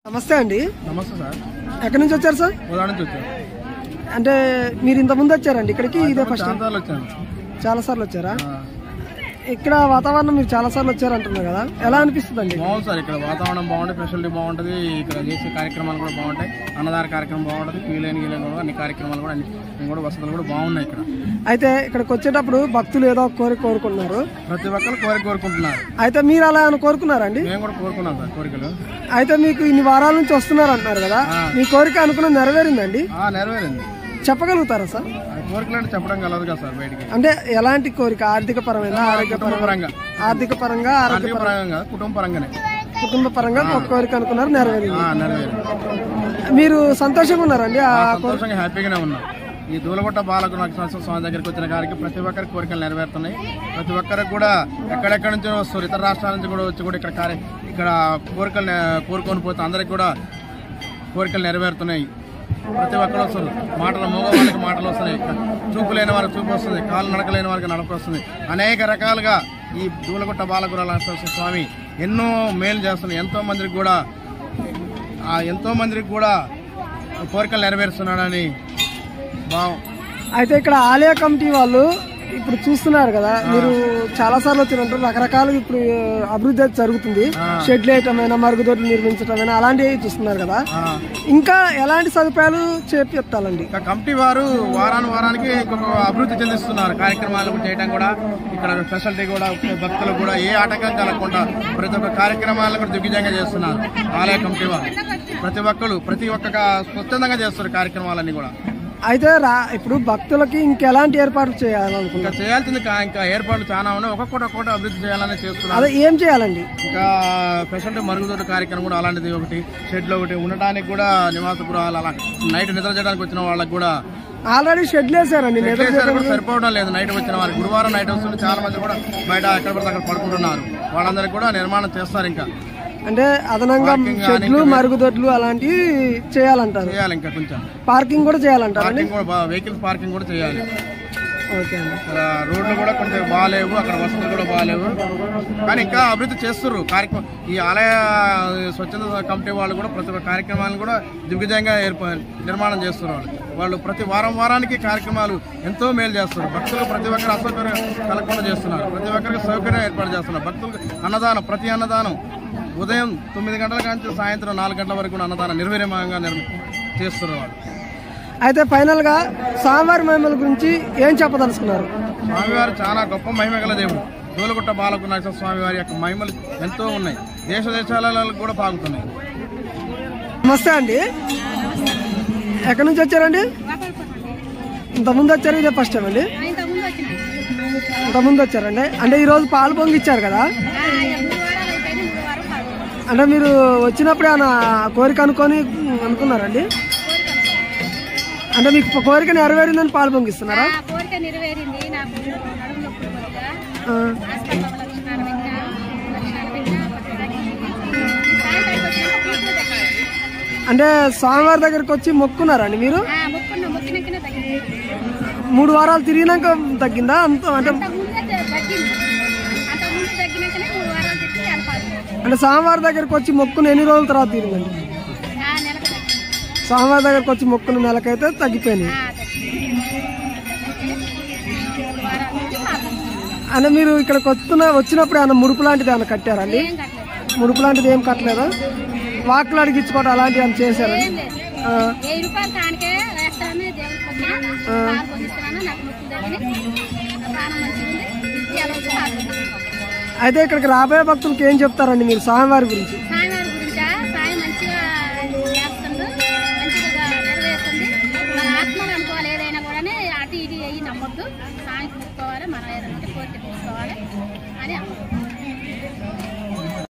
నమస్తే అండి నమస్తే సార్ ఎక్కడి నుంచి వచ్చారు సార్ ఉదాహరణ నుంచి వచ్చాను అంటే మీరు ఇంత ముందు వచ్చారండి ఇక్కడికి ఇదే ఫస్ట్ చాలా సార్లు వచ్చాను చాలా సార్లు వచ్చారా ఆ, ఇక్కడ వాతావరణం మీరు చాలా సార్లు వచ్చారంటున్నారు కదా ఎలా అనిపిస్తుంది అండి బాగుంది సార్ ఇక్కడ వాతావరణం బాగుంటుంది ఫెసిలిటీ బాగుంటుంది ఇక్కడ చేసే కార్యక్రమాలు కూడా బాగుంటాయి అన్నదాన కార్యక్రమం బాగుంటుంది వీలైన వీలైన కూడా అన్ని కార్యక్రమాలు కూడా అన్ని కూడా వసతులు కూడా బాగున్నాయి ఇక్కడ అయితే ఇక్కడికి వచ్చేటప్పుడు భక్తులు ఏదో ఒక కోరిక కోరుకున్నారు ప్రతి ఒక్కరు కోరిక కోరుకుంటున్నారు అయితే మీరు అలా ఏమైనా కోరుకున్నారండి మేము కూడా కోరుకున్నాం సార్ కోరికలు అయితే మీకు ఇన్ని వారాల నుంచి వస్తున్నారు అంటున్నారు కదా మీ కోరిక అనుకున్న నెరవేరిందండి ఆ, నెరవేరింది చెప్పగలుగుతారా సార్ ఆ కోరికలు అంటే చెప్పడం కలదు కదా సార్ బయటికి అంటే ఎలాంటి కోరిక ఆర్థిక పరమైన ఆరోగ్య కుటుంబ పరంగా ఆర్థిక పరంగా ఆరోగ్య ఆర్థిక పరంగా కాదు, కుటుంబ పరంగానే కుటుంబ పరంగా ఒక కోరిక అనుకున్నారు నెరవేరింది ఆ, నెరవేరింది మీరు సంతోషంగా ఉన్నారండి ఆ సంతోషంగా హ్యాపీగానే ఉన్నాం ఈ దూలగొట్ట బాలకు నరసింహ స్వామి దగ్గరికి వచ్చిన గారికి ప్రతి ఒక్కరి కోరికలు నెరవేరుతున్నాయి ప్రతి ఒక్కరికి కూడా ఎక్కడెక్కడి నుంచో వస్తారు ఇతర రాష్ట్రాల నుంచి కూడా వచ్చి కూడా ఇక్కడ కార్య ఇక్కడ కోరికలు నె- కోరుకొని పోతే అందరికి కూడా కోరికలు నెరవేరుతున్నాయి ప్రతి ఒక్కరు వస్తారు మాటలు మగవాళ్ళకి మాటలు వస్తున్నాయి చూపు లేని వారికి చూపు వస్తుంది కాలు నడకలేని వారికి నడక వస్తుంది అనేక రకాలుగా ఈ దూలగుట్ట బాలగుర నరసింహ స్వామి ఎన్నో మేలు చేస్తున్నాయి ఎంతో మందికి కూడా ఆ ఎంతో మందికి కూడా కోరికలు నెరవేరుస్తున్నాడని బాగు అయితే ఇక్కడ ఆలయ కమిటీ వాళ్ళు ఇప్పుడు చూస్తున్నారు కదా మీరు చాలా సార్లు వచ్చినట్టు రకరకాలుగా ఇప్పుడు అభివృద్ధి అయితే జరుగుతుంది షెడ్లు వేయటమైనా మరుగుదొడ్లు నిర్మించటమైనా అలాంటివి చూస్తున్నారు కదా ఆ, ఇంకా ఎలాంటి సదుపాయాలు చేపిస్తాలండి ఇంకా కమిటీ వారు వారానికి వారానికి ఇంకొక అభివృద్ధి చెందిస్తున్నారు కార్యక్రమాలు చేయడం కూడా ఇక్కడ ఫెసిలిటీ కూడా భక్తులు కూడా ఏ ఆటంకం కలగకుండా ప్రతి ఒక్క కార్యక్రమాలను కూడా దిగ్విజయంగా చేస్తున్నారు ఆలయ కమిటీ వారు ప్రతి ఒక్కరు ప్రతి ఒక్క కా- స్వచ్ఛందంగా చేస్తారు కార్యక్రమాలన్నీ కూడా అయితే రా ఇప్పుడు భక్తులకి ఇంకెలాంటి ఏర్పాట్లు చేయాలనుకుంటున్నారు ఇంకా చేయాల్సింది కా- ఇంకా ఏర్పాట్లు చాలా ఉన్నాయి ఒక్కొక్కటి ఒక్కొక్కటి అభివృద్ధి చేయాలని చేస్తున్నారు అదే ఏం చేయాలండి ఇంకా ఫెసిలిటీ మరుగుదొడ్డి కార్యక్రమం కూడా అలాంటిది ఒకటి షెడ్లు ఒకటి ఉండటానికి కూడా నివాస గృహాలు అలా నైట్ నిద్ర చేయడానికి వచ్చిన వాళ్ళకి కూడా ఆల్రెడీ షెడ్లు వేసారండి నిద్ర చేశారు కూడా సరిపోవడం లేదు నైట్ వచ్చిన వారికి గురువారం నైట్ వస్తుంది చాలా మంది కూడా బయట ఎక్కడ పడితే అక్కడ పడుకుంటున్నారు వాళ్ళందరికీ కూడా నిర్మాణం చేస్తారు ఇంకా అంటే అదనంగా షెడ్లు మరుగుదొడ్లు అలాంటివి చేయాలంటారు చేయాలి ఇంకా కొంచెం పార్కింగ్ కూడా చేయాలంటారు పార్కింగ్ కూడా వెహికల్స్ పార్కింగ్ కూడా చేయాలి ఓకే అండి ఇక్కడ రోడ్లు కూడా కొంచెం బాగాలేవు అక్కడ వసతులు కూడా బాగాలేవు కానీ ఇంకా అభివృద్ధి చేస్తున్నారు కార్యక్రమం ఈ ఆలయ స్వచ్ఛంద కమిటీ వాళ్ళు కూడా ప్రతి ఒక్క కార్యక్రమాలను కూడా దిగ్విజయంగా ఏర్ప నిర్మాణం చేస్తున్నారు వాళ్ళు వాళ్ళు ప్రతి వారం వారానికి కార్యక్రమాలు ఎంతో మేలు చేస్తున్నారు భక్తులు ప్రతి ఒక్కరు అసౌకర్యం కలగకుండా చేస్తున్నారు ప్రతి ఒక్కరికి సౌకర్యం ఏర్పాటు చేస్తున్నారు భక్తులకు అన్నదానం ప్రతి అన్నదానం ఉదయం తొమ్మిది గంటల నుంచి సాయంత్రం నాలుగు గంటల వరకు కూడా అన్నదానం నిర్విరామంగా నిర్మి చేస్తున్నారు వాళ్ళు అయితే ఫైనల్ గా స్వామివారి మహిమల గురించి ఏం చెప్పదలుచుకున్నారు స్వామివారు చాలా గొప్ప మహిమ గల దేవుడు దూలగుట్ట బాలకు నరసింహ స్వామి వారి యొక్క మహిమలు ఎంతో ఉన్నాయి దేశ దేశాలలో కూడా పాగుతున్నాయి నమస్తే అండి ఎక్కడి నుంచి వచ్చారండి ఇంత ముందు వచ్చారు ఇదే ఫస్ట్ టైం అండి ఇంతకుముందు వచ్చిన ఇంత ముందు వచ్చారండి అంటే ఈ రోజు పాలు పొంగిచ్చారు కదా మూడు వారాలు అయిపోయింది మూడు వారం కాదు అంటే మీరు వచ్చినప్పుడు ఏమైనా కోరిక అనుకొని అనుకున్నారండి అంటే మీకు కోరిక నెరవేరిందని పాలు పొంగిస్తున్నారా ఆ కోరిక నెరవేరింది నాకు నడుము నొప్పులు కొద్దిగా ఆ, హాస్పిటల్ లక్షణాలు పెట్టినా లక్షణాలు పెట్టినా సాయంత్రం వచ్చినాక పూర్తిగా తగ్గింది అంటే స్వామివారి దగ్గరికి వచ్చి మొక్కున్నారండి మీరు ఆ, మొక్కున్న మొక్కినాకనే తగ్గింది మూడు వారాలు తిరిగినాక తగ్గిందా అంత అంటే అంత ముందే తగ్గింది అంత ముందు తగ్గినాకనే మూడు వారాలు తిరిగి కలపాలి అంటే స్వామివారి దగ్గరికి వచ్చి మొక్కుని ఎన్ని రోజుల తర్వాత తీరిందండి ఆ నెలకు తగ్గింది స్వామివారి దగ్గరికి వచ్చి మొక్కున నెలకైతే తగ్గిపోయినాయి ఆ, తగ్గింది మూడు వారాల నుంచి మాకు అంటే మీరు ఇక్కడికి వస్తున్న వచ్చినప్పుడు ఏమైనా ముడుపు లాంటిది ఏమైనా కట్టారండి ఏం కట్టలేదు ముడుపు లాంటిది ఏం కట్టలేదా వాకులు అడిగించుకోవడం అలాంటివి ఏమైనా చేశారండి ఏం లేదు ఆ, వెయ్యి రూపాయలు కానికే వేస్తానని దేవుడికి వచ్చిన పాలు పొందిస్తున్నాను నాకు నొప్పులు తగ్గినాయి ప్రాణం మంచిగా ఉంది ఇవాళ వచ్చి పాలు పొందిస్తున్నాను. అయితే ఇక్కడికి రాబోయే భక్తులకి ఏం చెప్తారండి మీరు స్వామివారి గురించి సాయం గురించా సాయం మంచిగా చేస్తుంది మంచిగా నెరవేరుతుంది మన ఆత్మలు అనుకోవాలి ఏదైనా కూడా అటు ఇటు అయ్యి నమ్మొద్దు సాయం చూసుకోవాలి మనం ఏదైనా ఉంటే కోరిక తీసుకోవాలి అని అనుకుంటున్నాను.